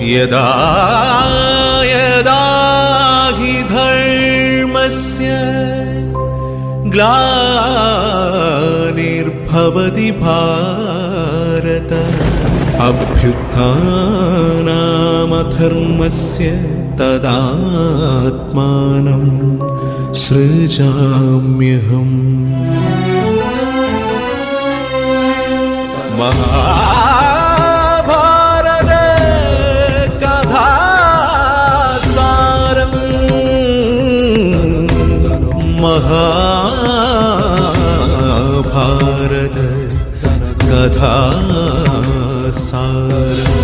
यदा यदा हि धर्मस्य ग्लानिर्भवति भारत अभ्युत्थानामधर्मस्य तदात्मानं सृजाम्यहम् महाभारत कथा सारम् महाभारत कथा सारम्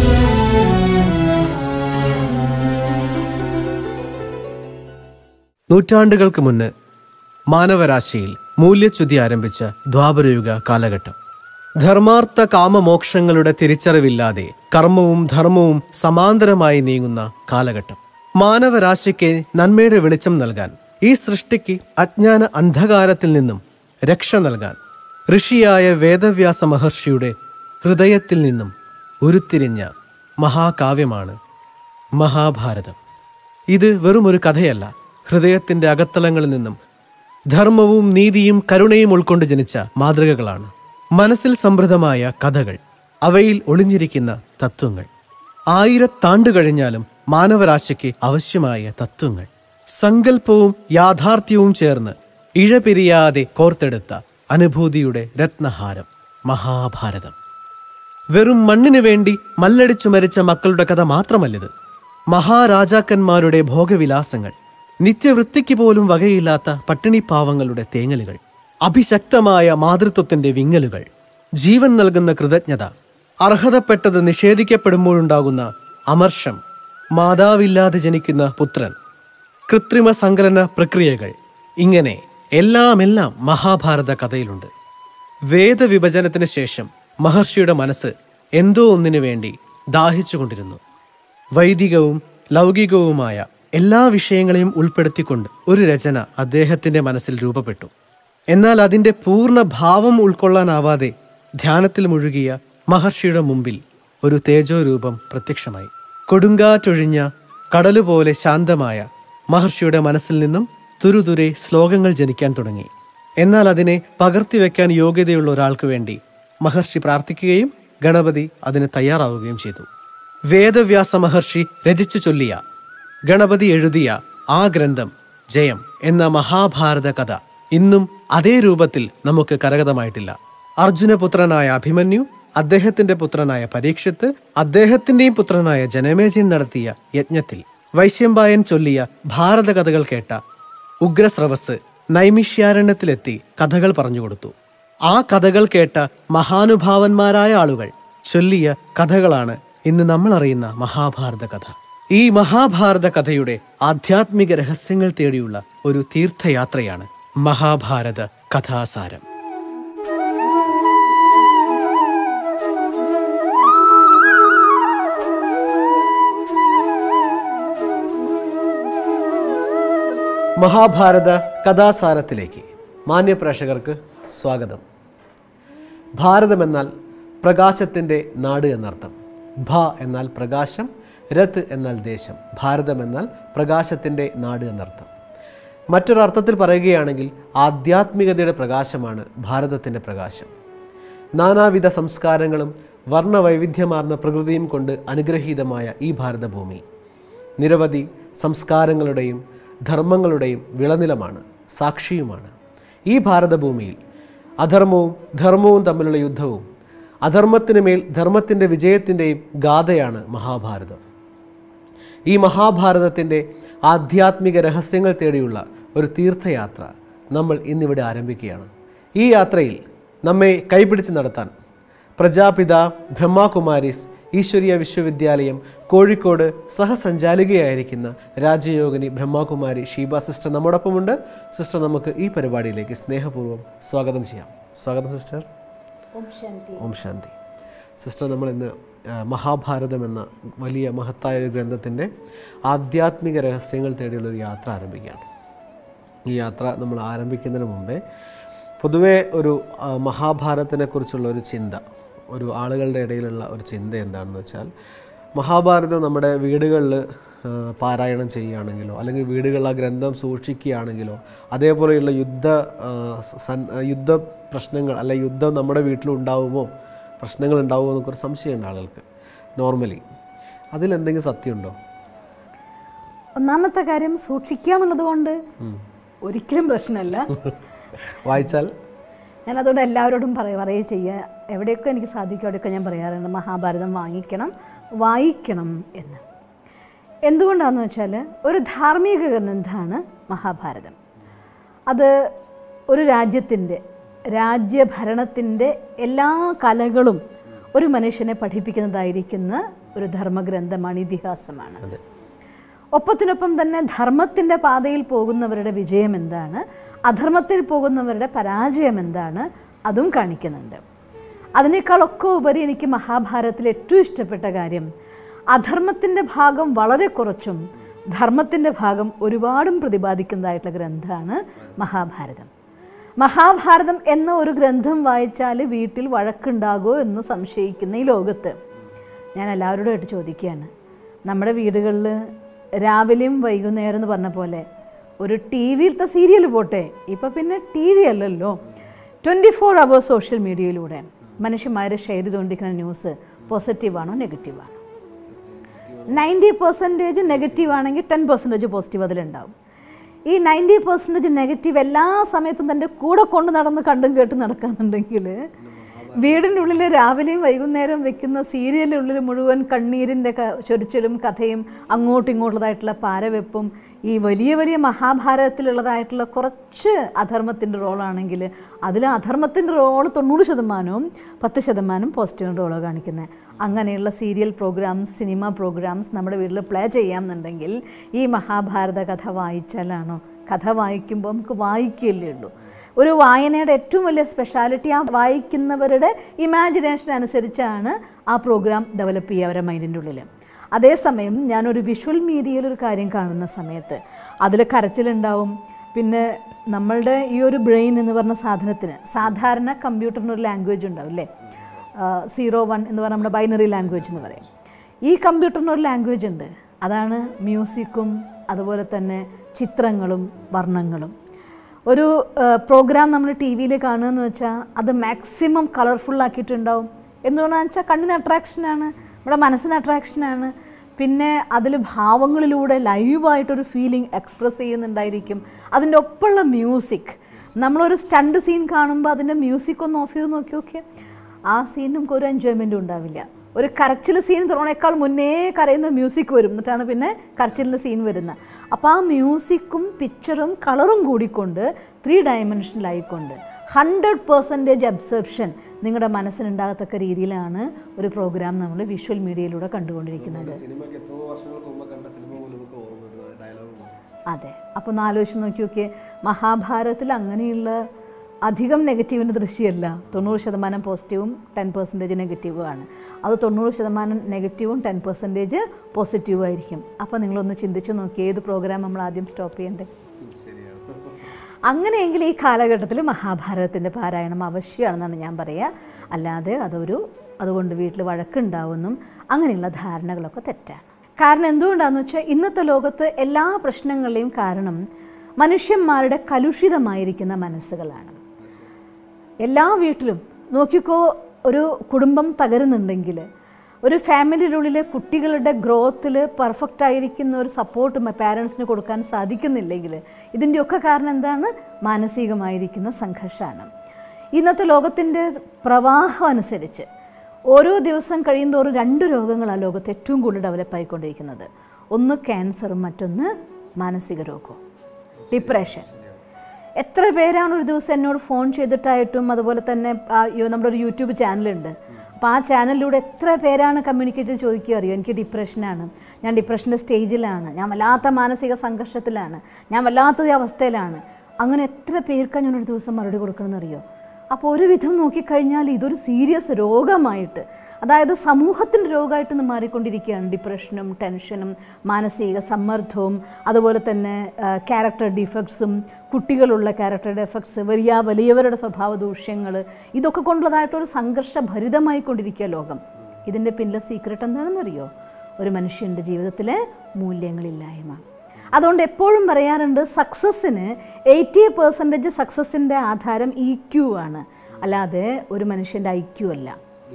നൂറ്റാണ്ടുകൾക്ക് മുന്ന് മാനവരാശിയിൽ മൂല്യച്യുതി ആരംഭിച്ച ദ്വാപരയുഗ കാലഘട്ടം ധർമാർത്ഥ കാമമോക്ഷങ്ങളുടെ തിരിച്ചറിവില്ലാതെ കർമ്മവും ധർമ്മവും സമാന്തരമായി നീങ്ങുന്ന കാലഘട്ടം മാനവരാശിക്ക് നന്മയുടെ വെളിച്ചം നൽകാൻ ഈ സൃഷ്ടിക്ക് അജ്ഞാന അന്ധകാരത്തിൽ നിന്നും രക്ഷ നൽകാൻ ഋഷിയായ വേദവ്യാസ മഹർഷിയുടെ ഹൃദയത്തിൽ നിന്നും ഉരുത്തിരിഞ്ഞ മഹാകാവ്യമാണ് മഹാഭാരതം ഇത് വെറുമൊരു കഥയല്ല ഹൃദയത്തിന്റെ അകത്തളങ്ങളിൽ നിന്നും ധർമ്മവും നീതിയും കരുണയും ഉൾക്കൊണ്ട് ജനിച്ച മാതൃകകളാണ് മനസ്സിൽ സംഭൃതമായ കഥകൾ അവയിൽ ഒളിഞ്ഞിരിക്കുന്ന തത്വങ്ങൾ ആയിരത്താണ്ട് കഴിഞ്ഞാലും മാനവരാശിക്ക് ആവശ്യമായ തത്വങ്ങൾ സങ്കല്പവും യാഥാർത്ഥ്യവും ചേർന്ന് ഇഴപിരിയാതെ കോർത്തെടുത്ത അനുഭൂതിയുടെ രത്നഹാരം മഹാഭാരതം വെറും മണ്ണിനു വേണ്ടി മല്ലടിച്ചു മരിച്ച മക്കളുടെ കഥ മാത്രമല്ലിത് മഹാരാജാക്കന്മാരുടെ ഭോഗവിലാസങ്ങൾ നിത്യവൃത്തിക്ക് പോലും വകയില്ലാത്ത പട്ടിണിപ്പാവങ്ങളുടെ തേങ്ങലുകൾ അഭിശക്തമായ മാതൃത്വത്തിന്റെ വിങ്ങലുകൾ ജീവൻ നൽകുന്ന കൃതജ്ഞത അർഹതപ്പെട്ടത് നിഷേധിക്കപ്പെടുമ്പോഴുണ്ടാകുന്ന അമർഷം മാതാവില്ലാതെ ജനിക്കുന്ന പുത്രൻ കൃത്രിമ സങ്കലന പ്രക്രിയകൾ ഇങ്ങനെ എല്ലാമെല്ലാം മഹാഭാരത കഥയിലുണ്ട് വേദവിഭജനത്തിന് ശേഷം മഹർഷിയുടെ മനസ്സ് എന്തോ ഒന്നിനു വേണ്ടി ദാഹിച്ചുകൊണ്ടിരുന്നു വൈദികവും ലൗകികവുമായ എല്ലാ വിഷയങ്ങളെയും ഉൾപ്പെടുത്തിക്കൊണ്ട് ഒരു രചന അദ്ദേഹത്തിന്റെ മനസ്സിൽ രൂപപ്പെട്ടു എന്നാൽ അതിന്റെ പൂർണ്ണ ഭാവം ഉൾക്കൊള്ളാനാവാതെ ധ്യാനത്തിൽ മുഴുകിയ മഹർഷിയുടെ മുമ്പിൽ ഒരു തേജോരൂപം പ്രത്യക്ഷമായി കൊടുങ്കാറ്റൊഴിഞ്ഞ കടലുപോലെ ശാന്തമായ മഹർഷിയുടെ മനസ്സിൽ നിന്നും തുരുതുരെ ശ്ലോകങ്ങൾ ജനിക്കാൻ തുടങ്ങി എന്നാൽ അതിനെ പകർത്തിവെക്കാൻ യോഗ്യതയുള്ള ഒരാൾക്ക് വേണ്ടി മഹർഷി പ്രാർത്ഥിക്കുകയും ഗണപതി അതിന് തയ്യാറാവുകയും ചെയ്തു വേദവ്യാസ മഹർഷി രചിച്ചു ചൊല്ലിയ ഗണപതി എഴുതിയ ആ ഗ്രന്ഥം ജയം എന്ന മഹാഭാരത കഥ ഇന്നും അതേ രൂപത്തിൽ നമുക്ക് കരഗതമായിട്ടില്ല അർജുനപുത്രനായ അഭിമന്യു അദ്ദേഹത്തിന്റെ പുത്രനായ പരീക്ഷത്ത് അദ്ദേഹത്തിന്റെയും പുത്രനായ ജനമേജയൻ നടത്തിയ യജ്ഞത്തിൽ വൈശ്യമ്പായൻ ചൊല്ലിയ ഭാരത കഥകൾ കേട്ട ഉഗ്രസ്രവസ് നൈമിഷ്യാരണ്യത്തിലെത്തി കഥകൾ പറഞ്ഞുകൊടുത്തു ആ കഥകൾ കേട്ട മഹാനുഭാവന്മാരായ ആളുകൾ ചൊല്ലിയ കഥകളാണ് ഇന്ന് നമ്മൾ അറിയുന്ന മഹാഭാരത കഥ ഈ മഹാഭാരത കഥയുടെ ആധ്യാത്മിക രഹസ്യങ്ങൾ തേടിയുള്ള ഒരു തീർത്ഥയാത്രയാണ് മഹാഭാരത കഥാസാരം മഹാഭാരത കഥാസാരത്തിലേക്ക് മാന്യപ്രേക്ഷകർക്ക് സ്വാഗതം ഭാരതം എന്നാൽ പ്രകാശത്തിൻ്റെ നാട് എന്നർത്ഥം ഭ എന്നാൽ പ്രകാശം രത്ത് എന്നാൽ ദേശം ഭാരതം എന്നാൽ പ്രകാശത്തിൻ്റെ നാട് എന്നർത്ഥം മറ്റൊരർത്ഥത്തിൽ പറയുകയാണെങ്കിൽ ആധ്യാത്മികതയുടെ പ്രകാശമാണ് ഭാരതത്തിൻ്റെ പ്രകാശം നാനാവിധ സംസ്കാരങ്ങളും വർണ്ണവൈവിധ്യമാർന്ന പ്രകൃതിയും കൊണ്ട് അനുഗ്രഹീതമായ ഈ ഭാരതഭൂമി നിരവധി സംസ്കാരങ്ങളുടെയും ധർമ്മങ്ങളുടെയും വിളനിലമാണ് സാക്ഷിയുമാണ് ഈ ഭാരതഭൂമിയിൽ അധർമ്മവും ധർമ്മവും തമ്മിലുള്ള യുദ്ധവും അധർമ്മത്തിന് മേൽ ധർമ്മത്തിൻ്റെ വിജയത്തിൻ്റെയും ഗാഥയാണ് മഹാഭാരതം ഈ മഹാഭാരതത്തിൻ്റെ ആധ്യാത്മിക രഹസ്യങ്ങൾ തേടിയുള്ള ഒരു തീർത്ഥയാത്ര നമ്മൾ ഇന്നിവിടെ ആരംഭിക്കുകയാണ് ഈ യാത്രയിൽ നമ്മെ കൈപിടിച്ച് നടത്താൻ പ്രജാപിത ബ്രഹ്മകുമാരീസ് ഈശ്വരീയ വിശ്വവിദ്യാലയം കോഴിക്കോട് സഹസഞ്ചാലികയായിരിക്കുന്ന രാജയോഗിനി ബ്രഹ്മകുമാരി ഷീബ സിസ്റ്റർ നമ്മോടൊപ്പമുണ്ട് സിസ്റ്റർ നമുക്ക് ഈ പരിപാടിയിലേക്ക് സ്നേഹപൂർവ്വം സ്വാഗതം ചെയ്യാം സ്വാഗതം സിസ്റ്റർ ഓം ശാന്തി സിസ്റ്റർ നമ്മൾ ഇന്ന് ആ, മഹാഭാരതം എന്ന വലിയ മഹത്തായ ഒരു ഗ്രന്ഥത്തിൻ്റെ ആധ്യാത്മിക രഹസ്യങ്ങൾ തേടിയുള്ള ഒരു യാത്ര ആരംഭിക്കുകയാണ് ഈ യാത്ര നമ്മൾ ആരംഭിക്കുന്നതിന് മുമ്പേ പൊതുവേ ഒരു ആ, മഹാഭാരതത്തിനെ കുറിച്ചുള്ള ഒരു ചിന്ത ഒരു ആളുകളുടെ ഇടയിലുള്ള ഒരു ചിന്ത എന്താണെന്ന് വെച്ചാൽ മഹാഭാരതം നമ്മുടെ വീടുകളിൽ പാരായണം ചെയ്യുകയാണെങ്കിലോ അല്ലെങ്കിൽ വീടുകളിൽ ആ ഗ്രന്ഥം സൂക്ഷിക്കുകയാണെങ്കിലോ അതേപോലെയുള്ള യുദ്ധ ആ, സൻ- ആ, യുദ്ധ പ്രശ്നങ്ങൾ അല്ല യുദ്ധം നമ്മുടെ വീട്ടിലുണ്ടാവുമോ പ്രശ്നങ്ങൾ ഉണ്ടാവുമോ എന്നൊക്കെ ഒരു സംശയമുണ്ട് ആളുകൾക്ക് നോർമലി അതിലെന്തെങ്കിലും സത്യമുണ്ടോ ഒന്നാമത്തെ കാര്യം സൂക്ഷിക്കുക എന്നുള്ളത് കൊണ്ട് ഒരിക്കലും പ്രശ്നമല്ല വായിച്ചാൽ ഞാൻ അതുകൊണ്ട് എല്ലാവരോടും പറയ പറയുക ചെയ്യുക എവിടെയൊക്കെ എനിക്ക് സാധിക്കും അവിടെയൊക്കെ ഞാൻ പറയാറുണ്ട് മഹാഭാരതം വാങ്ങിക്കണം വായിക്കണം എന്ന് എന്തുകൊണ്ടാണെന്ന് വെച്ചാൽ ഒരു ധാർമ്മിക ഗ്രന്ഥമാണ് മഹാഭാരതം അത് ഒരു രാജ്യത്തിൻ്റെ രാജ്യഭരണത്തിൻ്റെ എല്ലാ കലകളും ഒരു മനുഷ്യനെ പഠിപ്പിക്കുന്നതായിരിക്കുന്ന ഒരു ധർമ്മഗ്രന്ഥമാണ് ഇതിഹാസമാണ് അതെ ഒപ്പത്തിനൊപ്പം തന്നെ ധർമ്മത്തിൻ്റെ പാതയിൽ പോകുന്നവരുടെ വിജയം എന്താണ് അധർമ്മത്തിൽ പോകുന്നവരുടെ പരാജയം എന്താണ് അതും കാണിക്കുന്നുണ്ട് അതിനേക്കാളൊക്കെ ഉപരി എനിക്ക് മഹാഭാരതത്തിൽ ഏറ്റവും ഇഷ്ടപ്പെട്ട കാര്യം അധർമ്മത്തിൻ്റെ ഭാഗം വളരെ കുറച്ചും ധർമ്മത്തിൻ്റെ ഭാഗം ഒരുപാടും പ്രതിപാദിക്കുന്നതായിട്ടുള്ള ഗ്രന്ഥമാണ് മഹാഭാരതം മഹാഭാരതം എന്ന ഒരു ഗ്രന്ഥം വായിച്ചാൽ വീട്ടിൽ വഴക്കുണ്ടാകുമോ എന്ന് സംശയിക്കുന്ന ഈ ലോകത്ത് ഞാൻ എല്ലാവരോടും ആയിട്ട് ചോദിക്കുകയാണ് നമ്മുടെ വീടുകളിൽ രാവിലെയും വൈകുന്നേരം എന്ന് പറഞ്ഞ പോലെ ഒരു ടി വിയിലത്തെ സീരിയൽ പോട്ടെ ഇപ്പം പിന്നെ ടി വി അല്ലല്ലോ ട്വൻറ്റി ഫോർ അവേഴ്സ് സോഷ്യൽ മീഡിയയിലൂടെ മനുഷ്യന്മാർ ഷെയർ ചെയ്തുകൊണ്ടിരിക്കുന്ന ന്യൂസ് പോസിറ്റീവാണോ നെഗറ്റീവാണോ നയൻറ്റി പെർസെൻറ്റേജ് നെഗറ്റീവ് ആണെങ്കിൽ ടെൻ പെർസെൻറ്റേജ് പോസിറ്റീവ് അതിലുണ്ടാവും ഈ നയൻറ്റി പെർസെൻറ്റേജ് നെഗറ്റീവ് എല്ലാ സമയത്തും തൻ്റെ കൂടെ കൊണ്ട് നടന്ന് കണ്ടും കേട്ടും നടക്കാന്നുണ്ടെങ്കിൽ വീടിൻ്റെ ഉള്ളിൽ രാവിലെയും വൈകുന്നേരം വെക്കുന്ന സീരിയലിൻ്റെ ഉള്ളിൽ മുഴുവൻ കണ്ണീരിൻ്റെ ക ചൊരിച്ചിലും കഥയും അങ്ങോട്ടും ഇങ്ങോട്ടുള്ളതായിട്ടുള്ള പാരവെപ്പും ഈ വലിയ വലിയ മഹാഭാരതത്തിലുള്ളതായിട്ടുള്ള കുറച്ച് അധർമ്മത്തിൻ്റെ റോളാണെങ്കിൽ അതിൽ അധർമ്മത്തിൻ്റെ റോൾ തൊണ്ണൂറ് ശതമാനവും പത്ത് ശതമാനം പോസിറ്റീവ് റോളോ കാണിക്കുന്നത് അങ്ങനെയുള്ള സീരിയൽ പ്രോഗ്രാംസ് സിനിമ പ്രോഗ്രാംസ് നമ്മുടെ വീട്ടിൽ പ്ലേ ചെയ്യാമെന്നുണ്ടെങ്കിൽ ഈ മഹാഭാരത കഥ വായിച്ചാലാണോ കഥ വായിക്കുമ്പോൾ നമുക്ക് വായിക്കുകയല്ലേ ഉള്ളൂ ഒരു വായനയുടെ ഏറ്റവും വലിയ സ്പെഷ്യാലിറ്റി ആ വായിക്കുന്നവരുടെ ഇമാജിനേഷൻ അനുസരിച്ചാണ് ആ പ്രോഗ്രാം ഡെവലപ്പ് ചെയ്യുക അവരുടെ മൈൻഡിൻ്റെ ഉള്ളിൽ അതേസമയം ഞാനൊരു വിഷ്വൽ മീഡിയയിൽ ഒരു കാര്യം കാണുന്ന സമയത്ത് അതിൽ കരച്ചിലുണ്ടാവും പിന്നെ നമ്മളുടെ ഈ ഒരു ബ്രെയിൻ എന്ന് പറഞ്ഞ സാധനത്തിന് സാധാരണ കമ്പ്യൂട്ടറിന് ഒരു ലാംഗ്വേജ് ഉണ്ടാവും അല്ലേ സീറോ വൺ എന്ന് പറഞ്ഞാൽ നമ്മുടെ ബൈനറി ലാംഗ്വേജ് എന്ന് പറയും ഈ കമ്പ്യൂട്ടറിന് ഒരു ലാംഗ്വേജ് ഉണ്ട് അതാണ് മ്യൂസിക്കും അതുപോലെ തന്നെ ചിത്രങ്ങളും വർണ്ണങ്ങളും ഒരു പ്രോഗ്രാം നമ്മൾ ടി വിയിൽ കാണുകയെന്ന് വെച്ചാൽ അത് മാക്സിമം കളർഫുൾ ആക്കിയിട്ടുണ്ടാവും എന്തുകൊണ്ടാണെന്ന് വെച്ചാൽ കണ്ണിന് അട്രാക്ഷനാണ് നമ്മുടെ മനസ്സിന് അട്രാക്ഷനാണ് പിന്നെ അതിൽ ഭാവങ്ങളിലൂടെ ലൈവായിട്ടൊരു ഫീലിംഗ് എക്സ്പ്രസ് ചെയ്യുന്നുണ്ടായിരിക്കും അതിൻ്റെ ഒപ്പമുള്ള മ്യൂസിക് നമ്മളൊരു സ്റ്റണ്ട് സീൻ കാണുമ്പോൾ അതിൻ്റെ മ്യൂസിക് ഒന്ന് ഓഫ് ചെയ്ത് നോക്കി നോക്കിയാൽ ആ സീൻ നമുക്ക് ഒരു എൻജോയ്മെൻറ്റും ഉണ്ടാവില്ല ഒരു കരച്ചിൽ സീൻ തുറന്നേക്കാൾ മുന്നേ കരയുന്ന മ്യൂസിക് വരും എന്നിട്ടാണ് പിന്നെ കരച്ചിലിൻ്റെ സീൻ വരുന്നത് അപ്പോൾ ആ മ്യൂസിക്കും പിക്ചറും കളറും കൂടിക്കൊണ്ട് ത്രീ ഡയമെൻഷനിലായിക്കൊണ്ട് ഹൺഡ്രഡ് പെർസെൻറ്റേജ് അബ്സർപ്ഷൻ നിങ്ങളുടെ മനസ്സിനുണ്ടാകത്തക്ക രീതിയിലാണ് ഒരു പ്രോഗ്രാം നമ്മൾ വിഷ്വൽ മീഡിയയിലൂടെ കണ്ടുകൊണ്ടിരിക്കുന്നത് സിനിമയ്ക്ക് എത്രയോ വർഷങ്ങൾക്ക് മുമ്പ് കണ്ട സിനിമ പോലും നമുക്ക് ഓർമ്മ വരുന്നത് ഡയലോഗ് അതെ അപ്പോൾ ഒന്ന് ആലോചിച്ച് നോക്കി നോക്കിയേ മഹാഭാരതത്തിൽ അങ്ങനെയുള്ള അധികം നെഗറ്റീവിൻ്റെ ദൃശ്യമല്ല തൊണ്ണൂറ് ശതമാനം പോസിറ്റീവും ടെൻ പെർസെൻറ്റേജ് നെഗറ്റീവുമാണ് അത് തൊണ്ണൂറ് ശതമാനം നെഗറ്റീവും ടെൻ പെർസെൻറ്റേജ് പോസിറ്റീവും ആയിരിക്കും അപ്പോൾ നിങ്ങളൊന്ന് ചിന്തിച്ച് നോക്കി ഏത് പ്രോഗ്രാം നമ്മൾ ആദ്യം സ്റ്റോപ്പ് ചെയ്യണ്ടേ അങ്ങനെയെങ്കിൽ ഈ കാലഘട്ടത്തിൽ മഹാഭാരതത്തിൻ്റെ പാരായണം ആവശ്യമാണെന്നാണ് ഞാൻ പറയുക അല്ലാതെ അതൊരു അതുകൊണ്ട് വീട്ടിൽ വഴക്കുണ്ടാവുമെന്നും അങ്ങനെയുള്ള ധാരണകളൊക്കെ തെറ്റാണ് കാരണം എന്തുകൊണ്ടാണെന്ന് വെച്ചാൽ ഇന്നത്തെ ലോകത്ത് എല്ലാ പ്രശ്നങ്ങളുടെയും കാരണം മനുഷ്യന്മാരുടെ കലുഷിതമായിരിക്കുന്ന മനസ്സുകളാണ് എല്ലാ വീട്ടിലും നോക്കിക്കോ ഒരു കുടുംബം തകരുന്നുണ്ടെങ്കിൽ ഒരു ഫാമിലിയുടെ ഉള്ളിലെ കുട്ടികളുടെ ഗ്രോത്തിൽ പെർഫെക്റ്റ് ആയിരിക്കുന്ന ഒരു സപ്പോർട്ട് പാരൻസിന് കൊടുക്കാൻ സാധിക്കുന്നില്ലെങ്കിൽ ഇതിൻ്റെയൊക്കെ കാരണം എന്താണ് മാനസികമായിരിക്കുന്ന സംഘർഷമാണ് ഇന്നത്തെ ലോകത്തിൻ്റെ പ്രവാഹം അനുസരിച്ച് ഓരോ ദിവസം കഴിയുന്തോറും രണ്ട് രോഗങ്ങളാണ് ലോകത്ത് ഏറ്റവും കൂടുതൽ ഡെവലപ്പ് ആയിക്കൊണ്ടിരിക്കുന്നത് ഒന്ന് ക്യാൻസറും മറ്റൊന്ന് മാനസിക രോഗവും ഡിപ്രഷൻ എത്ര പേരാണ് ഒരു ദിവസം എന്നോട് ഫോൺ ചെയ്തിട്ടായിട്ടും അതുപോലെ തന്നെ ആ, യോ- നമ്മുടെ ഒരു യൂട്യൂബ് ചാനലുണ്ട് അപ്പോൾ ആ ചാനലിലൂടെ എത്ര പേരാണ് കമ്മ്യൂണിക്കേറ്റ് ചെയ്ത് ചോദിക്കുക അറിയോ എനിക്ക് ഡിപ്രഷനാണ് ഞാൻ ഡിപ്രഷൻ്റെ സ്റ്റേജിലാണ് ഞാൻ വല്ലാത്ത മാനസിക സംഘർഷത്തിലാണ് ഞാൻ വല്ലാത്ത അവസ്ഥയിലാണ് അങ്ങനെ എത്ര പേർക്കാണ് ഞാനൊരു ദിവസം മറുപടി കൊടുക്കണമെന്നറിയോ അപ്പോൾ ഒരുവിധം നോക്കിക്കഴിഞ്ഞാൽ ഇതൊരു സീരിയസ് രോഗമായിട്ട് അതായത് സമൂഹത്തിൻ്റെ രോഗമായിട്ട് ഇന്ന് മാറിക്കൊണ്ടിരിക്കുകയാണ് ഡിപ്രഷനും ടെൻഷനും മാനസിക സമ്മർദ്ദവും അതുപോലെ തന്നെ ക്യാരക്ടർ ഡിഫക്ട്സും കുട്ടികളുള്ള ക്യാരക്ടർ ഡിഫക്ട്സ് വലിയ വലിയവരുടെ സ്വഭാവ ദൂഷ്യങ്ങൾ ഇതൊക്കെ കൊണ്ടുള്ളതായിട്ടൊരു സംഘർഷഭരിതമായി കൊണ്ടിരിക്കുക ലോകം ഇതിൻ്റെ പിന്നിലെ സീക്രട്ട് എന്താണെന്നറിയോ ഒരു മനുഷ്യൻ്റെ ജീവിതത്തിലെ മൂല്യങ്ങളില്ലായ്മ അതുകൊണ്ട് എപ്പോഴും പറയാറുണ്ട് സക്സസ്സിന് എയ്റ്റി പെർസെൻറ്റേജ് സക്സസ്സിൻ്റെ ആധാരം ഇ ക്യു ആണ് അല്ലാതെ ഒരു മനുഷ്യൻ്റെ ഐ ക്യു അല്ല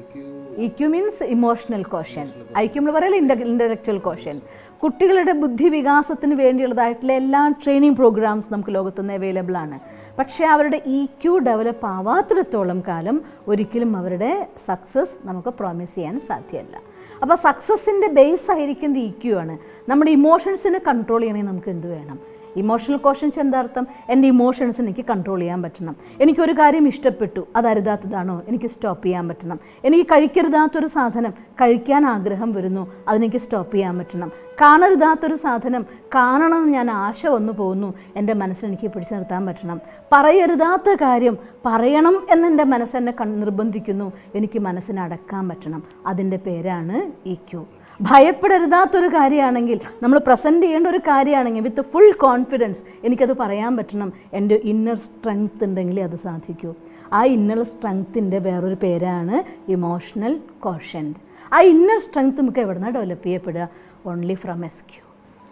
E Q means emotional quotient I Q എന്ന് പറയാൻ ഇൻ്റലക്ച്വൽ കോഷൻ കുട്ടികളുടെ ബുദ്ധി വികാസത്തിന് വേണ്ടിയുള്ളതായിട്ടുള്ള എല്ലാ ട്രെയിനിങ് പ്രോഗ്രാംസ് നമുക്ക് ലോകത്തുനിന്ന് അവൈലബിൾ ആണ് പക്ഷേ അവരുടെ ഇ ക്യു ഡെവലപ്പ് ആവാത്തിടത്തോളം കാലം ഒരിക്കലും അവരുടെ സക്സസ് നമുക്ക് പ്രോമിസ് ചെയ്യാൻ സാധ്യമല്ല അപ്പോൾ സക്സസ്സിൻ്റെ ബേസ് ആയിരിക്കുന്നത് ഇ ക്യു ആണ് നമ്മുടെ ഇമോഷൻസിനെ കൺട്രോൾ ചെയ്യണമെങ്കിൽ നമുക്ക് എന്ത് വേണം ഇമോഷണൽ കോഷൻസ് എന്താ അർത്ഥം എൻ്റെ ഇമോഷൻസ് എനിക്ക് കൺട്രോൾ ചെയ്യാൻ പറ്റണം എനിക്കൊരു കാര്യം ഇഷ്ടപ്പെട്ടു അത് അരുതാത്തതാണോ എനിക്ക് സ്റ്റോപ്പ് ചെയ്യാൻ പറ്റണം എനിക്ക് കഴിക്കരുതാത്തൊരു സാധനം കഴിക്കാൻ ആഗ്രഹം വരുന്നു അതെനിക്ക് സ്റ്റോപ്പ് ചെയ്യാൻ പറ്റണം കാണരുതാത്തൊരു സാധനം കാണണമെന്ന് ഞാൻ ആശ വന്നു പോകുന്നു എൻ്റെ മനസ്സിനെനിക്ക് പിടിച്ചു നിർത്താൻ പറ്റണം പറയരുതാത്ത കാര്യം പറയണം എന്നെൻ്റെ മനസ്സെന്നെ കൺ നിർബന്ധിക്കുന്നു എനിക്ക് മനസ്സിനെ അടക്കാൻ പറ്റണം അതിൻ്റെ പേരാണ് ഇ ക്യു ഭയപ്പെടരുതാത്തൊരു കാര്യമാണെങ്കിൽ നമ്മൾ പ്രസൻറ്റ് ചെയ്യേണ്ട ഒരു കാര്യമാണെങ്കിൽ വിത്ത് ഫുൾ കോൺഫിഡൻസ് എനിക്കത് പറയാൻ പറ്റണം എൻ്റെ ഇന്നർ സ്ട്രെങ്ത് ഉണ്ടെങ്കിലേ അത് സാധിക്കൂ ആ ഇന്നർ സ്ട്രെങ്ത്തിൻ്റെ വേറൊരു പേരാണ് ഇമോഷണൽ കോഷൻറ്റ് ആ ഇന്നർ സ്ട്രെങ്ത് നമുക്ക് എവിടെ നിന്നാണ് ഡെവലപ്പ് ചെയ്യപ്പെടുക ഓൺലി ഫ്രം എസ് ക്യൂ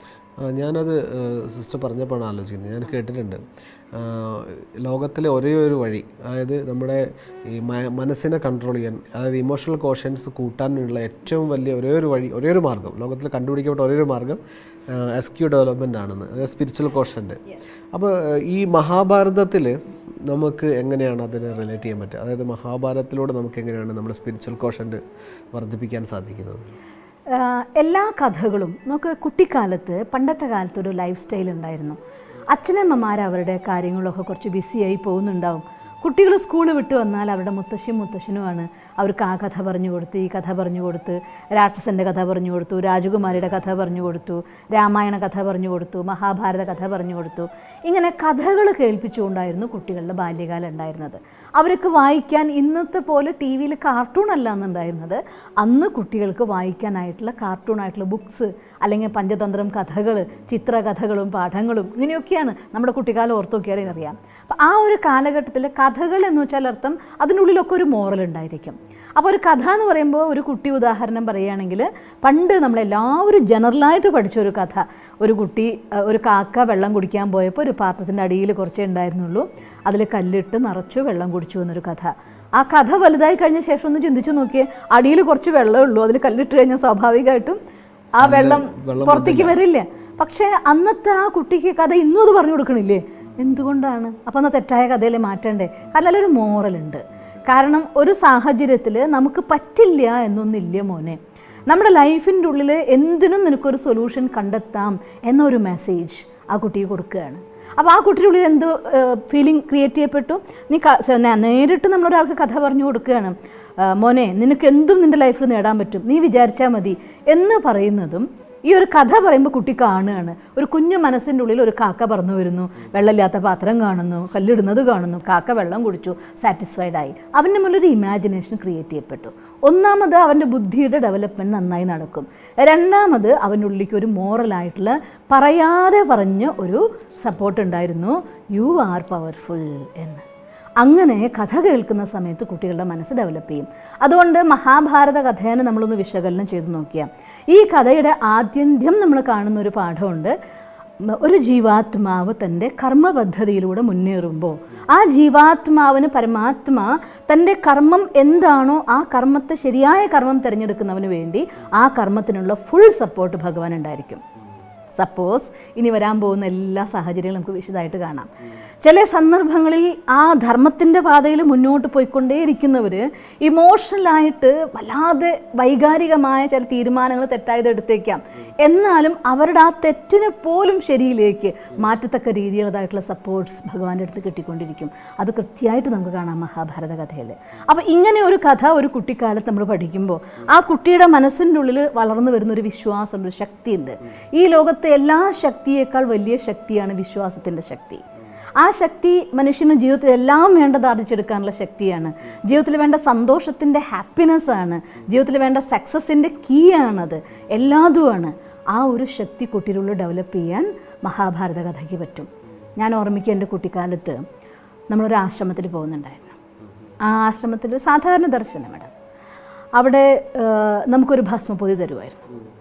ആ, ഞാനത് സിസ്റ്റർ പറഞ്ഞപ്പോഴാണ് ആലോചിക്കുന്നത് ഞാൻ കേട്ടിട്ടുണ്ട് ആ, ലോകത്തിലെ ഒരേ ഒരു വഴി അതായത് നമ്മുടെ ഈ മ- മനസ്സിനെ കൺട്രോൾ ചെയ്യാൻ അതായത് ഇമോഷണൽ കോഷൻസ് കൂട്ടാനുള്ള ഏറ്റവും വലിയ ഒരേ ഒരു വഴി ഒരേ ഒരു മാർഗ്ഗം ലോകത്തിൽ കണ്ടുപിടിക്കപ്പെട്ട ഒരേ ഒരു മാർഗ്ഗം എസ് ക്യു ഡെവലപ്മെൻ്റ് ആണെന്ന് അതായത് സ്പിരിച്വൽ കോഷൻ്റെ അപ്പോൾ ഈ മഹാഭാരതത്തിൽ നമുക്ക് എങ്ങനെയാണ് അതിനെ റിലേറ്റ് ചെയ്യാൻ പറ്റുക അതായത് മഹാഭാരതത്തിലൂടെ നമുക്ക് എങ്ങനെയാണ് നമ്മുടെ സ്പിരിച്വൽ കോഷൻ്റെ വർദ്ധിപ്പിക്കാൻ സാധിക്കുന്നത് ആഹ് എല്ലാ കഥകളും നമുക്ക് കുട്ടിക്കാലത്ത് പണ്ടത്തെ കാലത്ത് ഒരു ലൈഫ് സ്റ്റൈൽ ഉണ്ടായിരുന്നു അച്ഛനമ്മമാർ അവരുടെ കാര്യങ്ങളൊക്കെ കുറച്ച് ബിസിയായി പോകുന്നുണ്ടാവും കുട്ടികൾ സ്കൂൾ വിട്ട് വന്നാൽ അവരുടെ മുത്തശ്ശിയും മുത്തശ്ശനുമാണ് അവർക്ക് ആ കഥ പറഞ്ഞു കൊടുത്ത് ഈ കഥ പറഞ്ഞു കൊടുത്ത് രാക്ഷസൻ്റെ കഥ പറഞ്ഞു കൊടുത്തു രാജകുമാരിയുടെ കഥ പറഞ്ഞു കൊടുത്തു രാമായണ കഥ പറഞ്ഞു കൊടുത്തു മഹാഭാരത കഥ പറഞ്ഞു കൊടുത്തു ഇങ്ങനെ കഥകൾ കേൾപ്പിച്ചുകൊണ്ടായിരുന്നു കുട്ടികളുടെ ബാല്യകാലം ഉണ്ടായിരുന്നത് അവർക്ക് വായിക്കാൻ ഇന്നത്തെ പോലെ ടി വിയിൽ കാർട്ടൂൺ അല്ല എന്നുണ്ടായിരുന്നത് അന്ന് കുട്ടികൾക്ക് വായിക്കാനായിട്ടുള്ള കാർട്ടൂണായിട്ടുള്ള ബുക്സ് അല്ലെങ്കിൽ പഞ്ചതന്ത്രം കഥകൾ ചിത്രകഥകളും പാഠങ്ങളും ഇങ്ങനെയൊക്കെയാണ് നമ്മുടെ കുട്ടിക്കാലം ഓർത്ത് നോക്കിയാലേ അറിയാം അപ്പം ആ ഒരു കാലഘട്ടത്തിൽ കഥകൾ എന്ന് വെച്ചാൽ അർത്ഥം അതിനുള്ളിലൊക്കെ ഒരു മോറൽ ഉണ്ടായിരിക്കും അപ്പോൾ ഒരു കഥ എന്ന് പറയുമ്പോൾ ഒരു കുട്ടി ഉദാഹരണം പറയുകയാണെങ്കിൽ പണ്ട് നമ്മളെല്ലാവരും ജനറലായിട്ട് പഠിച്ച ഒരു കഥ ഒരു കുട്ടി അഹ്, ഒരു കാക്ക വെള്ളം കുടിക്കാൻ പോയപ്പോൾ ഒരു പാത്രത്തിൻ്റെ അടിയിൽ കുറച്ചേ ഉണ്ടായിരുന്നുള്ളൂ അതിൽ കല്ലിട്ട് നിറച്ചു വെള്ളം കുടിച്ചു എന്നൊരു കഥ ആ കഥ വലുതായി കഴിഞ്ഞ ശേഷം ഒന്ന് ചിന്തിച്ചു നോക്കിയേ അടിയിൽ കുറച്ച് വെള്ളമേ ഉള്ളൂ അതിൽ കല്ലിട്ട് കഴിഞ്ഞാൽ സ്വാഭാവികമായിട്ടും ആ വെള്ളം പുറത്തേക്ക് വരില്ല പക്ഷേ അന്നത്തെ ആ കുട്ടിക്ക് കഥ ഇന്നും അത് പറഞ്ഞു കൊടുക്കണില്ലേ എന്തുകൊണ്ടാണ് അപ്പം എന്നാൽ തെറ്റായ കഥയിൽ മാറ്റണ്ടേ കാരണം അതിലൊരു മോറലുണ്ട് കാരണം ഒരു സാഹചര്യത്തിൽ നമുക്ക് പറ്റില്ല എന്നൊന്നില്ല മോനെ നമ്മുടെ ലൈഫിൻ്റെ ഉള്ളിൽ എന്തിനും നിനക്കൊരു സൊല്യൂഷൻ കണ്ടെത്താം എന്നൊരു മെസ്സേജ് ആ കുട്ടിക്ക് കൊടുക്കുകയാണ് അപ്പോൾ ആ കുട്ടിയുടെ ഉള്ളിൽ എന്ത് ഫീലിംഗ് ക്രിയേറ്റ് ചെയ്യപ്പെട്ടു നീ ക- സ- നേ- നേരിട്ട് നമ്മളൊരാൾക്ക് കഥ പറഞ്ഞു കൊടുക്കുകയാണ് ആ, മോനെ നിനക്ക് എന്തും നിൻ്റെ ലൈഫിൽ നേടാൻ പറ്റും നീ വിചാരിച്ചാൽ മതി എന്ന് പറയുന്നതും ഈ ഒരു കഥ പറയുമ്പോൾ കുട്ടി കാണുകയാണ് ഒരു കുഞ്ഞു മനസ്സിൻ്റെ ഉള്ളിൽ ഒരു കാക്ക പറന്നു വരുന്നു വെള്ളമില്ലാത്ത പാത്രം കാണുന്നു കല്ലിടുന്നത് കാണുന്നു കാക്ക വെള്ളം കുടിച്ചു സാറ്റിസ്ഫൈഡ് ആയി അവൻ്റെ മുന്നിൽ ഒരു ഇമാജിനേഷൻ ക്രിയേറ്റ് ചെയ്യപ്പെട്ടു ഒന്നാമത് അവൻ്റെ ബുദ്ധിയുടെ ഡെവലപ്മെൻറ്റ് നന്നായി നടക്കും രണ്ടാമത് അവൻ്റെ ഉള്ളിലേക്ക് ഒരു മോറലായിട്ടുള്ള പറയാതെ പറഞ്ഞ ഒരു സപ്പോർട്ട് ഉണ്ടായിരുന്നു യു ആർ പവർഫുൾ എന്ന് അങ്ങനെ കഥ കേൾക്കുന്ന സമയത്ത് കുട്ടികളുടെ മനസ്സ് ഡെവലപ്പ് ചെയ്യും അതുകൊണ്ട് മഹാഭാരത കഥേനെ നമ്മളൊന്ന് വിശകലനം ചെയ്ത് നോക്കിയാൽ ഈ കഥയുടെ ആദ്യന്ത്യം നമ്മൾ കാണുന്ന ഒരു പാഠമുണ്ട് മ- ഒരു ജീവാത്മാവ് തൻ്റെ കർമ്മപദ്ധതിയിലൂടെ മുന്നേറുമ്പോൾ ആ ജീവാത്മാവിന് പരമാത്മാ തൻ്റെ കർമ്മം എന്താണോ ആ കർമ്മത്തെ ശരിയായ കർമ്മം തിരഞ്ഞെടുക്കുന്നവന് വേണ്ടി ആ കർമ്മത്തിനുള്ള ഫുൾ സപ്പോർട്ട് ഭഗവാൻ ഉണ്ടായിരിക്കും സപ്പോസ് ഇനി വരാൻ പോകുന്ന എല്ലാ സാഹചര്യങ്ങളും നമുക്ക് വിശദമായിട്ട് കാണാം ചില സന്ദർഭങ്ങളിൽ ആ ധർമ്മത്തിൻ്റെ പാതയിൽ മുന്നോട്ട് പോയിക്കൊണ്ടേയിരിക്കുന്നവർ ഇമോഷണലായിട്ട് വല്ലാതെ വൈകാരികമായ ചില തീരുമാനങ്ങൾ തെറ്റായത് എടുത്തേക്കാം എന്നാലും അവരുടെ ആ തെറ്റിനെ പോലും ശരിയിലേക്ക് മാറ്റത്തക്ക രീതിയിലുള്ളതായിട്ടുള്ള സപ്പോർട്ട്സ് ഭഗവാന്റെ അടുത്ത് കിട്ടിക്കൊണ്ടിരിക്കും അത് കൃത്യമായിട്ട് നമുക്ക് കാണാം മഹാഭാരത കഥയിൽ അപ്പോൾ ഇങ്ങനെ ഒരു കഥ ഒരു കുട്ടിക്കാലത്ത് നമ്മൾ പഠിക്കുമ്പോൾ ആ കുട്ടിയുടെ മനസ്സിൻ്റെ ഉള്ളിൽ വളർന്നു വരുന്ന ഒരു വിശ്വാസം ഒരു ശക്തിയുണ്ട് ഈ ലോകത്തെ എല്ലാ ശക്തിയേക്കാൾ വലിയ ശക്തിയാണ് വിശ്വാസത്തിൻ്റെ ശക്തി ആ ശക്തി മനുഷ്യന് ജീവിതത്തിൽ എല്ലാം വേണ്ടത് ആർജിച്ചെടുക്കാനുള്ള ശക്തിയാണ് ജീവിതത്തിൽ വേണ്ട സന്തോഷത്തിൻ്റെ ഹാപ്പിനെസ് ആണ് ജീവിതത്തിൽ വേണ്ട സക്സസിൻ്റെ കീ ആണത് എല്ലാതുമാണ് ആ ഒരു ശക്തി കുട്ടികളുടെ ഡെവലപ്പ് ചെയ്യാൻ മഹാഭാരത കഥയ്ക്ക് പറ്റും ഞാൻ ഓർമ്മിക്കുക എൻ്റെ കുട്ടിക്കാലത്ത് നമ്മളൊരു ആശ്രമത്തിൽ പോകുന്നുണ്ടായിരുന്നു ആ ആശ്രമത്തിൽ ഒരു സാധാരണ ദർശനം മേഡം അവിടെ ആ, നമുക്കൊരു ഭസ്മപ്പൊതി തരുമായിരുന്നു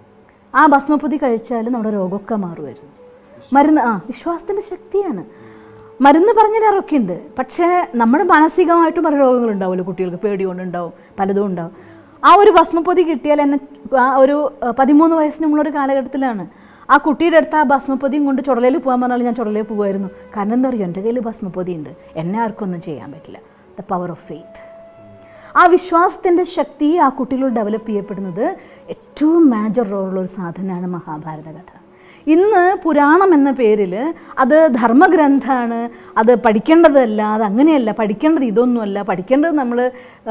ആ ഭസ്മപ്പൊതി കഴിച്ചാൽ നമ്മുടെ രോഗമൊക്കെ മാറുമായിരുന്നു മരുന്ന് ആ വിശ്വാസത്തിൻ്റെ ശക്തിയാണ് മരുന്ന് പറഞ്ഞ തരാറൊക്കെ ഉണ്ട് പക്ഷേ നമ്മുടെ മാനസികമായിട്ടും പല രോഗങ്ങളുണ്ടാവുമല്ലോ കുട്ടികൾക്ക് പേടി കൊണ്ടുണ്ടാവും പലതും ഉണ്ടാവും ആ ഒരു ഭസ്മപ്പൊതി കിട്ടിയാൽ എന്നെ ആ ഒരു അഹ്, പതിമൂന്ന് വയസ്സിന് മുമ്പുള്ളൊരു കാലഘട്ടത്തിലാണ് ആ കുട്ടിയുടെ അടുത്ത് ആ ഭസ്മപ്പൊതിയും കൊണ്ട് ചുടലയിൽ പോകാൻ പറഞ്ഞാൽ ഞാൻ ചുടലയിൽ പോകുമായിരുന്നു കാരണം എന്താ പറയുക എൻ്റെ കയ്യിൽ ഭസ്മപ്പൊതി ഉണ്ട് എന്നെ ആർക്കും ഒന്നും ചെയ്യാൻ പറ്റില്ല ദ പവർ ഓഫ് ഫെയ്ത്ത് ആ വിശ്വാസത്തിൻ്റെ ശക്തി ആ കുട്ടികൾ ഡെവലപ്പ് ചെയ്യപ്പെടുന്നത് ഏറ്റവും മേജർ റോളുള്ള ഒരു സാധനമാണ് മഹാഭാരത കഥ ഇന്ന് പുരാണം എന്ന പേരിൽ അത് ധർമ്മഗ്രന്ഥമാണ് അത് പഠിക്കേണ്ടതല്ല അത് അങ്ങനെയല്ല പഠിക്കേണ്ടത് ഇതൊന്നുമല്ല പഠിക്കേണ്ടത് നമ്മൾ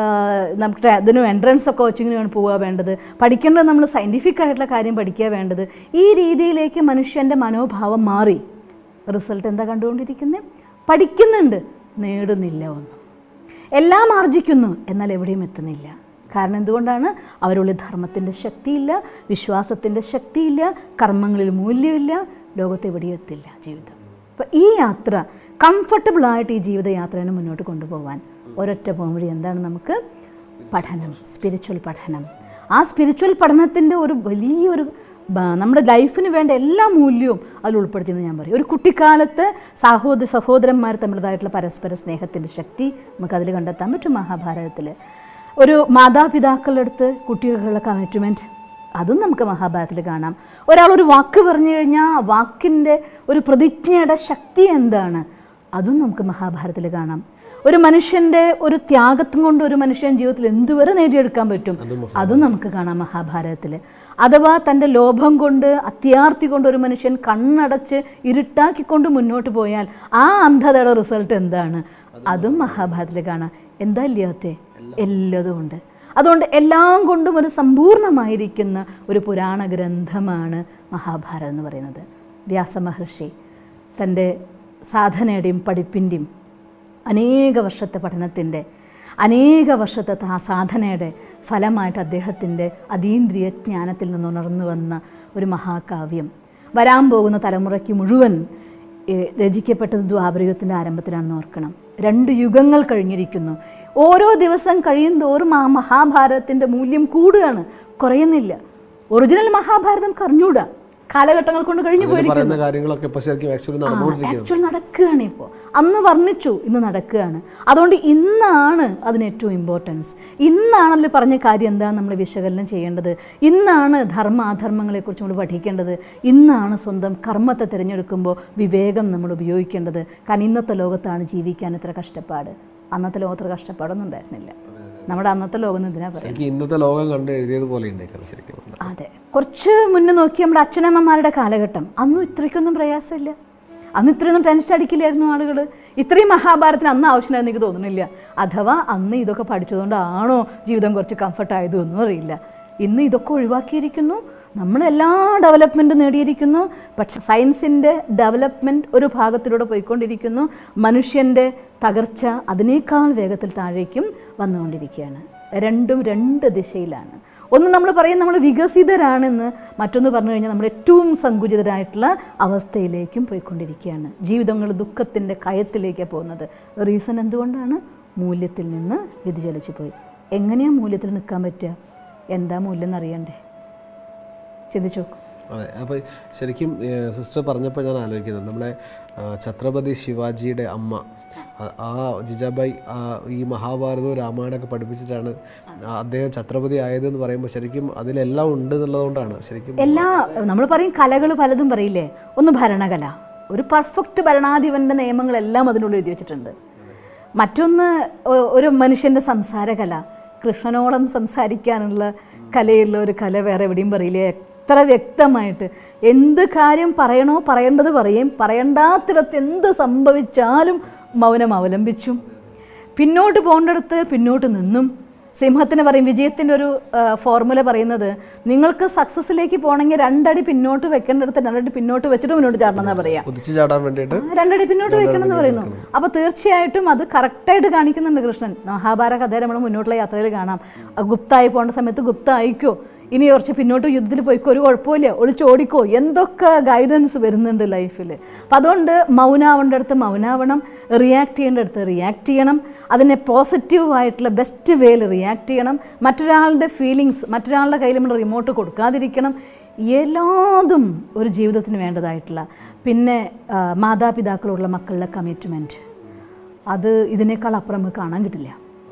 നമുക്ക് അതിന് എൻട്രൻസ് ഒക്കെ കോച്ചിങ്ങിനാണ് പോവുക വേണ്ടത് പഠിക്കേണ്ടത് നമ്മൾ സയൻറ്റിഫിക് ആയിട്ടുള്ള കാര്യം പഠിക്കുക വേണ്ടത് ഈ രീതിയിലേക്ക് മനുഷ്യൻ്റെ മനോഭാവം മാറി റിസൾട്ട് എന്താ കണ്ടുകൊണ്ടിരിക്കുന്നത് പഠിക്കുന്നുണ്ട് നേടുന്നില്ല ഒന്നും എല്ലാം ആർജിക്കുന്നു എന്നാൽ എവിടെയും എത്തുന്നില്ല കാരണം എന്തുകൊണ്ടാണ് അവരുള്ളിൽ ധർമ്മത്തിൻ്റെ ശക്തിയില്ല വിശ്വാസത്തിൻ്റെ ശക്തിയില്ല കർമ്മങ്ങളിൽ മൂല്യമില്ല ലോകത്ത് എവിടെയും എത്തില്ല ജീവിതം അപ്പോൾ ഈ യാത്ര കംഫർട്ടബിളായിട്ട് ഈ ജീവിതയാത്രനെ മുന്നോട്ട് കൊണ്ടുപോകാൻ ഒരൊറ്റ പോംവഴി എന്താണ് നമുക്ക് പഠനം സ്പിരിച്വൽ പഠനം ആ സ്പിരിച്വൽ പഠനത്തിൻ്റെ ഒരു വലിയൊരു ബ- നമ്മുടെ ലൈഫിന് വേണ്ട എല്ലാ മൂല്യവും അതിൽ ഉൾപ്പെടുത്തിയെന്ന് ഞാൻ പറയും ഒരു കുട്ടിക്കാലത്ത് സഹോദര സഹോദരന്മാർ തമ്മിലതായിട്ടുള്ള പരസ്പര സ്നേഹത്തിൻ്റെ ശക്തി നമുക്കതിൽ കണ്ടെത്താൻ പറ്റും മഹാഭാരതത്തിൽ ഒരു മാതാപിതാക്കളുടെ അടുത്ത് കുട്ടികളുടെ കമ്മിറ്റ്മെൻറ്റ് അതും നമുക്ക് മഹാഭാരതത്തിൽ കാണാം ഒരാൾ ഒരു വാക്ക് പറഞ്ഞു കഴിഞ്ഞാൽ ആ വാക്കിൻ്റെ ഒരു പ്രതിജ്ഞയുടെ ശക്തി എന്താണ് അതും നമുക്ക് മഹാഭാരതത്തിൽ കാണാം ഒരു മനുഷ്യൻ്റെ ഒരു ത്യാഗത്തും കൊണ്ട് ഒരു മനുഷ്യൻ ജീവിതത്തിൽ എന്തുവരെ നേടിയെടുക്കാൻ പറ്റും അതും നമുക്ക് കാണാം മഹാഭാരതത്തിൽ അഥവാ തൻ്റെ ലോഭം കൊണ്ട് അത്യാർത്തി കൊണ്ട് ഒരു മനുഷ്യൻ കണ്ണടച്ച് ഇരുട്ടാക്കിക്കൊണ്ട് മുന്നോട്ട് പോയാൽ ആ അന്ധതയുടെ റിസൾട്ട് എന്താണ് അതും മഹാഭാരതത്തിൽ കാണാം എന്താ ഇല്ലാത്തെ എല്ലതും ഉണ്ട് അതുകൊണ്ട് എല്ലാം കൊണ്ടും ഒരു സമ്പൂർണ്ണമായിരിക്കുന്ന ഒരു പുരാണ ഗ്രന്ഥമാണ് മഹാഭാരതം എന്ന് പറയുന്നത് വ്യാസമഹർഷി തൻ്റെ സാധനയുടെയും പഠിപ്പിൻ്റെയും അനേക വർഷത്തെ പഠനത്തിൻ്റെ അനേക വർഷത്തെ ആ സാധനയുടെ ഫലമായിട്ട് അദ്ദേഹത്തിൻ്റെ അതീന്ദ്രിയ ജ്ഞാനത്തിൽ നിന്ന് ഉണർന്നു വന്ന ഒരു മഹാകാവ്യം വരാൻ പോകുന്ന തലമുറയ്ക്ക് മുഴുവൻ ഏഹ്, രചിക്കപ്പെട്ടത് ദ്വാപരയുഗത്തിൻ്റെ ആരംഭത്തിലാണെന്ന് ഓർക്കണം രണ്ട് യുഗങ്ങൾ കഴിഞ്ഞിരിക്കുന്നു ഓരോ ദിവസം കഴിയും തോറും ആ മഹാഭാരതത്തിൻ്റെ മൂല്യം കൂടുകയാണ് കുറയുന്നില്ല ഒറിജിനൽ മഹാഭാരതം കറിഞ്ഞൂടാ കാലഘട്ടങ്ങൾ കൊണ്ട് കഴിഞ്ഞു അതിൽ പോയിരിക്കുന്നു പറയുന്ന കാര്യങ്ങളൊക്കെ ഇപ്പൊ ശരിക്കും ആക്ച്വലി നടന്നുകൊണ്ടിരിക്കുകയാണ് ആക്ച്വൽ നടക്കുകയാണ് ഇപ്പോൾ അന്ന് വർണ്ണിച്ചു ഇന്ന് നടക്കുകയാണ് അതുകൊണ്ട് ഇന്നാണ് അതിന് ഏറ്റവും ഇമ്പോർട്ടൻസ് ഇന്നാണല്ലോ പറഞ്ഞ കാര്യം എന്താണ് നമ്മൾ വിശകലനം ചെയ്യേണ്ടത് ഇന്നാണ് ധർമ്മ അധർമ്മങ്ങളെക്കുറിച്ച് നമ്മൾ പഠിക്കേണ്ടത് ഇന്നാണ് സ്വന്തം കർമ്മത്തെ തിരഞ്ഞെടുക്കുമ്പോൾ വിവേകം നമ്മൾ ഉപയോഗിക്കേണ്ടത് കാരണം ഇന്നത്തെ ലോകത്താണ് ജീവിക്കാൻ ഇത്ര കഷ്ടപ്പാട് അന്നത്തെ ലോകത്ര കഷ്ടപ്പാടൊന്നും ഉണ്ടായിരുന്നില്ല നമ്മുടെ അന്നത്തെ ലോകം എന്ന് എന്തിനാ പറയുക എനിക്ക് ഇന്നത്തെ ലോകം കണ്ട് എഴുതിയത് പോലെ ഉണ്ട് ശരിക്കും പറഞ്ഞാൽ. അതെ കുറച്ച് മുന്നേ നോക്കി നമ്മുടെ അച്ഛനമ്മമാരുടെ കാലഘട്ടം അന്നും ഇത്രയ്ക്കൊന്നും പ്രയാസമില്ല അന്ന് ഇത്രയൊന്നും ടെൻഷൻ അടിക്കില്ലായിരുന്നു ആളുകൾ ഇത്രയും മഹാഭാരതത്തിന് അന്ന് ആവശ്യമായിരുന്നു എനിക്ക് തോന്നുന്നില്ല അഥവാ അന്ന് ഇതൊക്കെ പഠിച്ചതുകൊണ്ടാണോ ജീവിതം കുറച്ച് കംഫർട്ട് ആയതൊന്നും അറിയില്ല ഇന്ന് ഇതൊക്കെ ഒഴിവാക്കിയിരിക്കുന്നു നമ്മൾ എല്ലാ ഡെവലപ്മെൻറ്റും നേടിയിരിക്കുന്നു പക്ഷെ സയൻസിൻ്റെ ഡെവലപ്മെൻറ്റ് ഒരു ഭാഗത്തിലൂടെ പോയിക്കൊണ്ടിരിക്കുന്നു മനുഷ്യൻ്റെ തകർച്ച അതിനേക്കാൾ വേഗത്തിൽ താഴേക്കും വന്നുകൊണ്ടിരിക്കുകയാണ് രണ്ടും രണ്ട് ദിശയിലാണ് ഒന്ന് നമ്മൾ പറയും നമ്മൾ വികസിതരാണെന്ന് മറ്റൊന്ന് പറഞ്ഞു കഴിഞ്ഞാൽ നമ്മൾ ഏറ്റവും സങ്കുചിതരായിട്ടുള്ള അവസ്ഥയിലേക്കും പോയിക്കൊണ്ടിരിക്കുകയാണ് ജീവിതങ്ങൾ ദുഃഖത്തിൻ്റെ കയത്തിലേക്കാണ് പോകുന്നത് റീസൺ എന്തുകൊണ്ടാണ് മൂല്യത്തിൽ നിന്ന് വ്യതിചലിച്ചു പോയി എങ്ങനെയാണ് മൂല്യത്തിൽ നിൽക്കാൻ പറ്റുക എന്താ മൂല്യം എന്നറിയണ്ടേ ചിന്തിച്ചു നോക്കൂ അതെ അപ്പോൾ ശരിക്കും സിസ്റ്റർ പറഞ്ഞപ്പോൾ ഞാൻ ആലോചിക്കുന്നത് നമ്മുടെ ആ, ഛത്രപതി ശിവാജിയുടെ അമ്മ ആ- ആ ജിജാബായി ആ, ഈ മഹാഭാരതവും രാമായണമൊക്കെ പഠിപ്പിച്ചിട്ടാണ് ആ അദ്ദേഹം ഛത്രപതി ആയതെന്ന് പറയുമ്പോൾ ശരിക്കും അതിലെല്ലാം ഉണ്ട് എന്നുള്ളതുകൊണ്ടാണ് ശരിക്കും എല്ലാ നമ്മൾ പറയും കലകൾ പലതും പറയില്ലേ ഒന്ന് ഭരണകല ഒരു പെർഫെക്റ്റ് ഭരണാധിപൻ്റെ നിയമങ്ങളെല്ലാം അതിനുള്ളിൽ എഴുതി വെച്ചിട്ടുണ്ട് മറ്റൊന്ന് ഒ- ഒരു മനുഷ്യൻ്റെ സംസാരകല കൃഷ്ണനോളം സംസാരിക്കാനുള്ള കലയുള്ള ഒരു കല വേറെ എവിടെയും പറയില്ലേ എത്ര വ്യക്തമായിട്ട് എന്ത് കാര്യം പറയണോ പറയേണ്ടത് പറയും പറയണ്ടാത്തിടത്ത് എന്ത് സംഭവിച്ചാലും മൗനം അവലംബിച്ചും പിന്നോട്ട് പോകേണ്ടടുത്ത് പിന്നോട്ട് നിന്നും സിംഹത്തിന് പറയും വിജയത്തിൻ്റെ ഒരു ഫോർമുല പറയുന്നത് നിങ്ങൾക്ക് സക്സസ്സിലേക്ക് പോകണമെങ്കിൽ രണ്ടടി പിന്നോട്ട് വെക്കേണ്ടടുത്ത് രണ്ടടി പിന്നോട്ട് വെച്ചിട്ട് മുന്നോട്ട് ചാടണം എന്നാ പറയാ കുതിച്ചു ചാടാൻ വേണ്ടിയിട്ട് ആ, രണ്ടടി പിന്നോട്ട് വെക്കണം എന്ന് പറയുന്നു അപ്പോൾ തീർച്ചയായിട്ടും അത് കറക്റ്റായിട്ട് കാണിക്കുന്നുണ്ട് കൃഷ്ണൻ മഹാഭാരത കഥ നമ്മൾ മുന്നോട്ടുള്ള യാത്രയിൽ കാണാം ആ, ഗുപ്തായി പോകേണ്ട സമയത്ത് ഗുപ്ത അയക്കോ ഇനി കുറച്ച് പിന്നോട്ട് യുദ്ധത്തിൽ പോയിക്കോ ഒരു കുഴപ്പമില്ല ഒളിച്ചോടിക്കോ എന്തൊക്കെ ഗൈഡൻസ് വരുന്നുണ്ട് ലൈഫിൽ അപ്പം അതുകൊണ്ട് മൗനാവേണ്ട അടുത്ത് മൗനാവണം റിയാക്ട് ചെയ്യേണ്ട അടുത്ത് റിയാക്ട് ചെയ്യണം അതിനെ പോസിറ്റീവായിട്ടുള്ള ബെസ്റ്റ് വേയിൽ റിയാക്ട് ചെയ്യണം മറ്റൊരാളുടെ ഫീലിങ്സ് മറ്റൊരാളുടെ കയ്യിൽ നമ്മൾ റിമോട്ട് കൊടുക്കാതിരിക്കണം എല്ലാതും ഒരു ജീവിതത്തിന് വേണ്ടതായിട്ടുള്ള പിന്നെ ആ, മാതാപിതാക്കളോടുള്ള മക്കളുടെ കമ്മിറ്റ്മെൻറ്റ് അത് ഇതിനേക്കാൾ അപ്പുറം നമുക്ക് കാണാൻ കിട്ടില്ല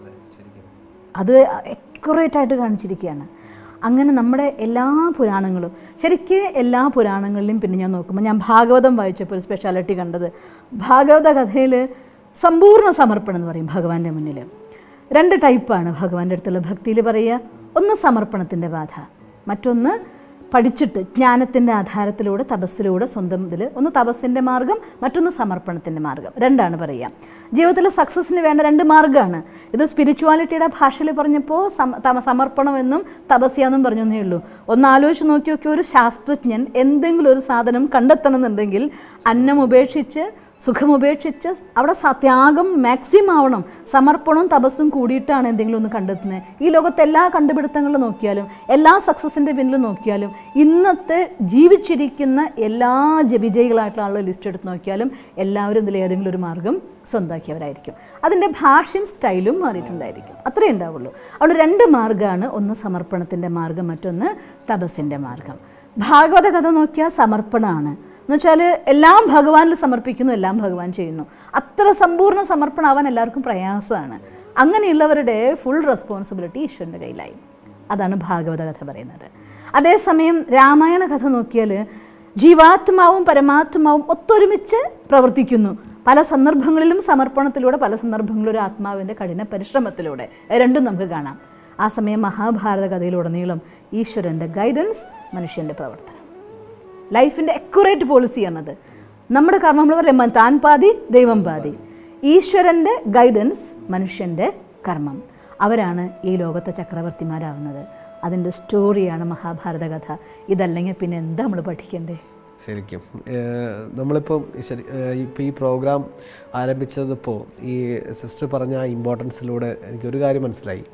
അത് എക്യുറേറ്റ് ആയിട്ട് കാണിച്ചിരിക്കുകയാണ് അങ്ങനെ നമ്മുടെ എല്ലാ പുരാണങ്ങളും ശരിക്കും എല്ലാ പുരാണങ്ങളിലും പിന്നെ ഞാൻ നോക്കുമ്പോൾ ഞാൻ ഭാഗവതം വായിച്ചപ്പോൾ ഒരു സ്പെഷ്യാലിറ്റി കണ്ടത് ഭാഗവത കഥയിൽ സമ്പൂർണ്ണ സമർപ്പണം എന്ന് പറയും ഭഗവാന്റെ മുന്നിൽ രണ്ട് ടൈപ്പാണ് ഭഗവാന്റെ അടുത്തുള്ള ഭക്തിയിൽ പറയുക ഒന്ന് സമർപ്പണത്തിൻ്റെ ബാധ മറ്റൊന്ന് പഠിച്ചിട്ട് ജ്ഞാനത്തിൻ്റെ ആധാരത്തിലൂടെ തപസ്സിലൂടെ സ്വന്തം ഇതിൽ ഒന്ന് തപസ്സിൻ്റെ മാർഗം മറ്റൊന്ന് സമർപ്പണത്തിൻ്റെ മാർഗം രണ്ടാണ് പറയുക ജീവിതത്തിലെ സക്സസ്സിന് വേണ്ട രണ്ട് മാർഗ്ഗമാണ് ഇത് സ്പിരിച്വാലിറ്റിയുടെ ഭാഷയിൽ പറഞ്ഞപ്പോൾ സമ തമ- സമർപ്പണമെന്നും തപസ്യാന്നും പറഞ്ഞേ ഉള്ളൂ ഒന്ന് ആലോചിച്ച് നോക്കി നോക്കി ഒരു ശാസ്ത്രജ്ഞൻ എന്തെങ്കിലും ഒരു സാധനം കണ്ടെത്തണമെന്നുണ്ടെങ്കിൽ അന്നം ഉപേക്ഷിച്ച് സുഖമുപേക്ഷിച്ച് അവിടെ സ- ത്യാഗം മാക്സിമം ആവണം സമർപ്പണവും തപസ്സും കൂടിയിട്ടാണ് എന്തെങ്കിലും ഒന്ന് കണ്ടെത്തുന്നത് ഈ ലോകത്തെ എല്ലാ കണ്ടുപിടുത്തങ്ങളും നോക്കിയാലും എല്ലാ സക്സസിൻ്റെ പിന്നിലും നോക്കിയാലും ഇന്നത്തെ ജീവിച്ചിരിക്കുന്ന എല്ലാ ജ- വിജയികളായിട്ടുള്ള ആളുടെ ലിസ്റ്റ് എടുത്ത് നോക്കിയാലും എല്ലാവരും ഇതിൽ ഏതെങ്കിലും ഒരു മാർഗം സ്വന്തമാക്കിയവരായിരിക്കും അതിൻ്റെ ഭാഷയും സ്റ്റൈലും മാറിയിട്ടുണ്ടായിരിക്കും അത്രയേ ഉണ്ടാവുള്ളൂ അവിടെ രണ്ട് മാർഗ്ഗമാണ് ഒന്ന് സമർപ്പണത്തിൻ്റെ മാർഗം മറ്റൊന്ന് തപസ്സിൻ്റെ മാർഗം ഭാഗവത കഥ നോക്കിയാൽ സമർപ്പണമാണ് എന്ന് വെച്ചാൽ എല്ലാം ഭഗവാനിൽ സമർപ്പിക്കുന്നു എല്ലാം ഭഗവാൻ ചെയ്യുന്നു അത്ര സമ്പൂർണ്ണ സമർപ്പണമാവാൻ എല്ലാവർക്കും പ്രയാസമാണ് അങ്ങനെയുള്ളവരുടെ ഫുൾ റെസ്പോൺസിബിലിറ്റി ഈശ്വരൻ്റെ കയ്യിലായി അതാണ് ഭാഗവത കഥ പറയുന്നത് അതേസമയം രാമായണ കഥ നോക്കിയാൽ ജീവാത്മാവും പരമാത്മാവും ഒത്തൊരുമിച്ച് പ്രവർത്തിക്കുന്നു പല സന്ദർഭങ്ങളിലും സമർപ്പണത്തിലൂടെ പല സന്ദർഭങ്ങളിലും ഒരു ആത്മാവിൻ്റെ കഠിന പരിശ്രമത്തിലൂടെ രണ്ടും നമുക്ക് കാണാം ആ സമയം മഹാഭാരത കഥയിലുടനീളം ഈശ്വരൻ്റെ ഗൈഡൻസ് മനുഷ്യൻ്റെ പ്രവർത്തനം ലൈഫിൻ്റെ അക്യുറേറ്റ് പോളിസിയാണത് നമ്മുടെ കർമ്മം നമ്മൾ പറയാം താൻ പാതി ദൈവം പാതി ഈശ്വരൻ്റെ ഗൈഡൻസ് മനുഷ്യൻ്റെ കർമ്മം അവരാണ് ഈ ലോകത്തെ ചക്രവർത്തിമാരാവുന്നത് അതിൻ്റെ സ്റ്റോറിയാണ് മഹാഭാരത കഥ ഇതല്ലെങ്കിൽ പിന്നെ എന്താ നമ്മൾ പഠിക്കണ്ടേ ശരിക്കും ഏഹ് നമ്മളിപ്പം ശരി ഏഹ് ഇപ്പം ഈ പ്രോഗ്രാം ആരംഭിച്ചതിപ്പോൾ ഈ സിസ്റ്റർ പറഞ്ഞ ആ ഇമ്പോർട്ടൻസിലൂടെ എനിക്കൊരു കാര്യം മനസ്സിലായി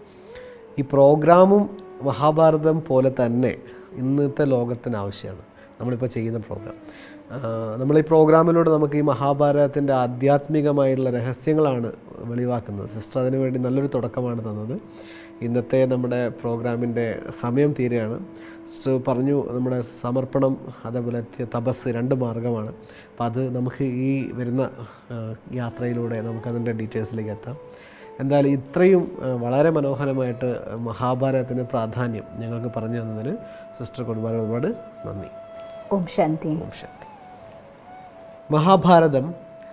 ഈ പ്രോഗ്രാമും മഹാഭാരതം പോലെ തന്നെ ഇന്നത്തെ ലോകത്തിന് ആവശ്യമാണ് നമ്മളിപ്പോൾ ചെയ്യുന്ന പ്രോഗ്രാം ആഹ് നമ്മൾ ഈ പ്രോഗ്രാമിലൂടെ നമുക്ക് ഈ മഹാഭാരതത്തിൻ്റെ ആധ്യാത്മികമായിട്ടുള്ള രഹസ്യങ്ങളാണ് വെളിവാക്കുന്നത് സിസ്റ്റർ അതിനു വേണ്ടി നല്ലൊരു തുടക്കമാണ് തന്നത് ഇന്നത്തെ നമ്മുടെ പ്രോഗ്രാമിൻ്റെ സമയം തീരെയാണ് സിസ്റ്റർ പറഞ്ഞു നമ്മുടെ സമർപ്പണം അതേപോലെ ത്യ- തപസ് രണ്ട് മാർഗമാണ് അപ്പോൾ അത് നമുക്ക് ഈ വരുന്ന ആ, യാത്രയിലൂടെ നമുക്കതിൻ്റെ ഡീറ്റെയിൽസിലേക്ക് എത്താം എന്തായാലും ഇത്രയും ആ, വളരെ മനോഹരമായിട്ട് മഹാഭാരതത്തിൻ്റെ പ്രാധാന്യം ഞങ്ങൾക്ക് പറഞ്ഞു തന്നതിന് സിസ്റ്റർ ഒരുപാട് ഒരുപാട് നന്ദി ഓം ശാന്തി ഓം ശാന്തി മഹാഭാരതം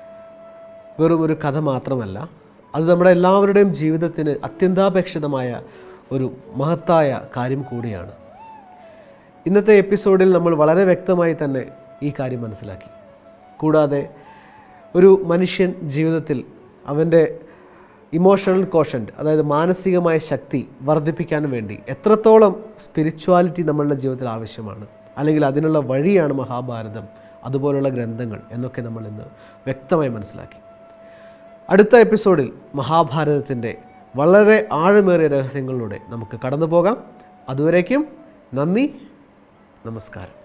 വെറും ഒരു കഥ മാത്രമല്ല അത് നമ്മുടെ എല്ലാവരുടെയും ജീവിതത്തിന് അത്യന്താപേക്ഷിതമായ ഒരു മഹത്തായ കാര്യം കൂടിയാണ് ഇന്നത്തെ എപ്പിസോഡിൽ നമ്മൾ വളരെ വ്യക്തമായി തന്നെ ഈ കാര്യം മനസ്സിലാക്കി കൂടാതെ ഒരു മനുഷ്യൻ ജീവിതത്തിൽ അവൻ്റെ ഇമോഷണൽ കോഷൻറ്റ് അതായത് മാനസികമായ ശക്തി വർദ്ധിപ്പിക്കാൻ വേണ്ടി എത്രത്തോളം സ്പിരിച്വാലിറ്റി നമ്മളുടെ ജീവിതത്തിൽ ആവശ്യമാണ് അല്ലെങ്കിൽ അതിനുള്ള വഴിയാണ് മഹാഭാരതം അതുപോലുള്ള ഗ്രന്ഥങ്ങൾ എന്നൊക്കെ നമ്മൾ ഇന്ന് വ്യക്തമായി മനസ്സിലാക്കി അടുത്ത എപ്പിസോഡിൽ മഹാഭാരതത്തിൻ്റെ വളരെ ആഴമേറിയ രഹസ്യങ്ങളിലൂടെ നമുക്ക് കടന്നു പോകാം അതുവരേക്കും നന്ദി നമസ്കാരം